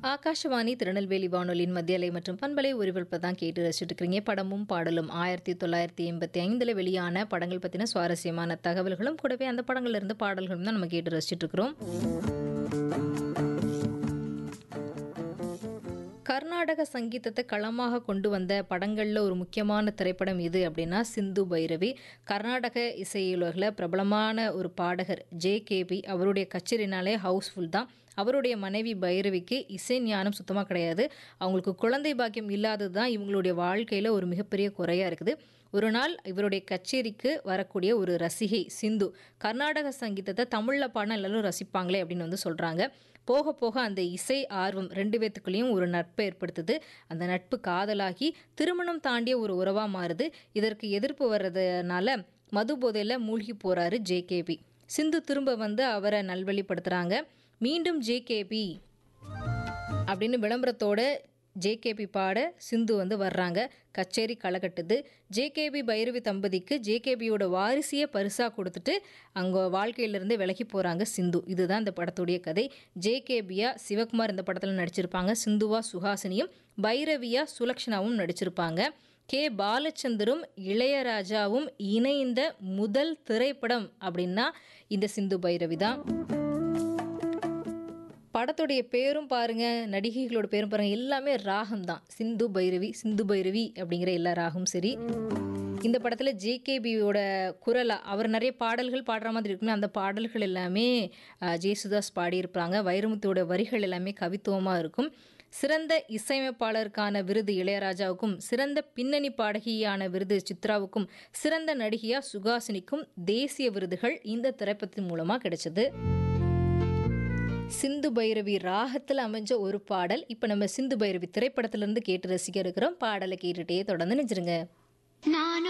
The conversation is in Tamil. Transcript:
ஆகாஷவாணி திருநெல்வேலி வானொலியின் மத்தியலை மற்றும் பண்பலை ஒருவல்பை தான் கேட்டு ரசிச்சுட்டு இருக்கிறீங்க படமும் பாடலும் ஆயிரத்தி தொள்ளாயிரத்தி எண்பத்தி ஐந்தில் வெளியான படங்கள் பற்றின சுவாரஸ்யமான தகவல்களும் கூடவே அந்த படங்கள்ல இருந்து பாடல்களும் தான் நம்ம கேட்டு ரசிச்சுட்டு இருக்கிறோம் கர்நாடக சங்கீதத்தை களமாக கொண்டு வந்த படங்களில் ஒரு முக்கியமான திரைப்படம் இது அப்படின்னா சிந்து பைரவி கர்நாடக இசையுலகில் பிரபலமான ஒரு பாடகர் ஜே கேபி அவருடைய கச்சேரினாலே ஹவுஸ்ஃபுல் தான் அவருடைய மனைவி பைரவிக்கு இசை ஞானம் சுத்தமாக கிடையாது அவங்களுக்கு குழந்தை பாக்கியம் இல்லாதது தான் இவங்களுடைய வாழ்க்கையில் ஒரு மிகப்பெரிய குறையாக இருக்குது ஒரு நாள் இவருடைய கச்சேரிக்கு வரக்கூடிய ஒரு ரசிகை சிந்து கர்நாடக சங்கீதத்தை தமிழில் பாடினா எல்லாரும் ரசிப்பாங்களே அப்படின்னு வந்து சொல்கிறாங்க போக போக அந்த இசை ஆர்வம் ரெண்டு பேத்துக்குள்ளேயும் ஒரு நட்பை ஏற்படுத்துது அந்த நட்பு காதலாகி திருமணம் தாண்டிய ஒரு உறவாக மாறுது இதற்கு எதிர்ப்பு வர்றதுனால மது போதையில் மூழ்கி போகிறாரு ஜேகேபி சிந்து திரும்ப வந்து அவரை நல்வழிப்படுத்துகிறாங்க மீண்டும் ஜேகேபி அப்படின்னு விளம்பரத்தோட ஜேகேபி பாட சிந்து வந்து வர்றாங்க கச்சேரி களகட்டுது ஜேகேபி பைரவி தம்பதிக்கு ஜேகேபியோட வாரிசையே பரிசாக கொடுத்துட்டு அங்கே வாழ்க்கையிலேருந்து விலகி போகிறாங்க சிந்து இதுதான் இந்த படத்துடைய கதை ஜேகேபியா சிவகுமார் இந்த படத்தில் நடிச்சிருப்பாங்க சிந்துவா சுஹாசினியும் பைரவியா சுலக்ஷனாவும் நடிச்சிருப்பாங்க கே பாலச்சந்தரும் இளையராஜாவும் இணைந்த முதல் திரைப்படம் அப்படின்னா இந்த சிந்து பைரவி தான் படத்துடைய பேரும் பாருங்க நடிகைகளோட பேரும் பாருங்க எல்லாமே ராகம் தான் சிந்து பைரவி சிந்து பைரவி அப்படிங்கிற எல்லா ராகும் சரி இந்த படத்தில் ஜேகேபியோட குரலா அவர் நிறைய பாடல்கள் பாடுற மாதிரி இருக்குமே அந்த பாடல்கள் எல்லாமே அஹ், ஜேசுதாஸ் பாடியிருப்பாங்க வைரமுத்துவோட வரிகள் எல்லாமே கவித்துவமாக இருக்கும் சிறந்த இசையமைப்பாளருக்கான விருது இளையராஜாவுக்கும் சிறந்த பின்னணி பாடகியான விருது சித்ராவுக்கும் சிறந்த நடிகையா சுகாசினிக்கும் தேசிய விருதுகள் இந்த திரைப்படத்தின் மூலமாக கிடைச்சது சிந்து பைரவி ராகத்தில் அமைஞ்ச ஒரு பாடல் இப்போ நம்ம சிந்து பைரவி திரைப்படத்திலிருந்து கேட்டு ரசிக்க இருக்கிறோம் பாடலை கேட்டுட்டே தொடர்ந்து நினைச்சிருங்க நானும்